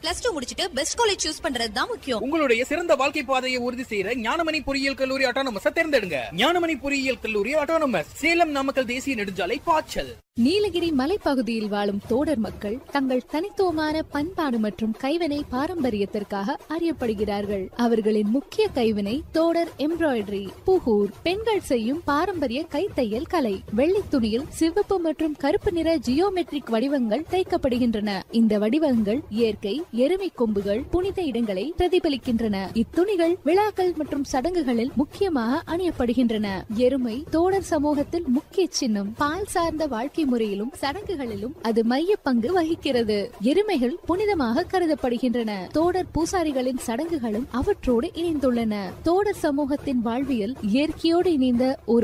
plus two முடிச்சிட்டு best college choose பண்றது தான் முக்கியம் உங்களுடைய சிறந்த வாழ்க்கை பாதையை உறுதி செய்யற ஞானமணி பொறியியல் கல்லூரி ஆட்டோனமஸ் தேர்ந்தெடுங்க ஞானமணி பொறியியல் கல்லூரி ஆட்டோனமஸ் சேலம் நாமக்கல் தேசிய நெடுஞ்சாலை பாய்ச்சல் நீலகிரி மலைப்பகுதியில் வாழும் தோடர் மக்கள் தங்கள் தனித்துவமான பண்பாடு மற்றும் கைவினை பாரம்பரியத்திற்காக அறியப்படுகிறார்கள் அவர்களின் முக்கிய கைவினை தோடர் எம்ப்ராய்டரி புகூர் பெண்கள் செய்யும் பாரம்பரிய கைத்தையல் கலை வெள்ளி துணியில் சிவப்பு மற்றும் கருப்பு நிற ஜியோமெட்ரிக் வடிவங்கள் தைக்கப்படுகின்றன இந்த வடிவங்கள் இயற்கை எருமை கொம்புகள் புனித இடங்களை பிரதிபலிக்கின்றன இத்துணிகள் விழாக்கள் மற்றும் சடங்குகளில் முக்கியமாக அணியப்படுகின்றன எருமை தோடர் சமூகத்தில் முக்கிய சின்னம் பால் சார்ந்த வாழ்க்கை முறையிலும் சடங்குகளிலும் அது மைய பங்கு வகிக்கிறது எருமைகள் புனிதமாக கருதப்படுகின்றன தோடர் பூசாரிகளின் சடங்குகளும் அவற்றோடு இணைந்துள்ளன தோடர் சமூகத்தின் வாழ்வியல் இயற்கையோடு இணைந்த ஒரு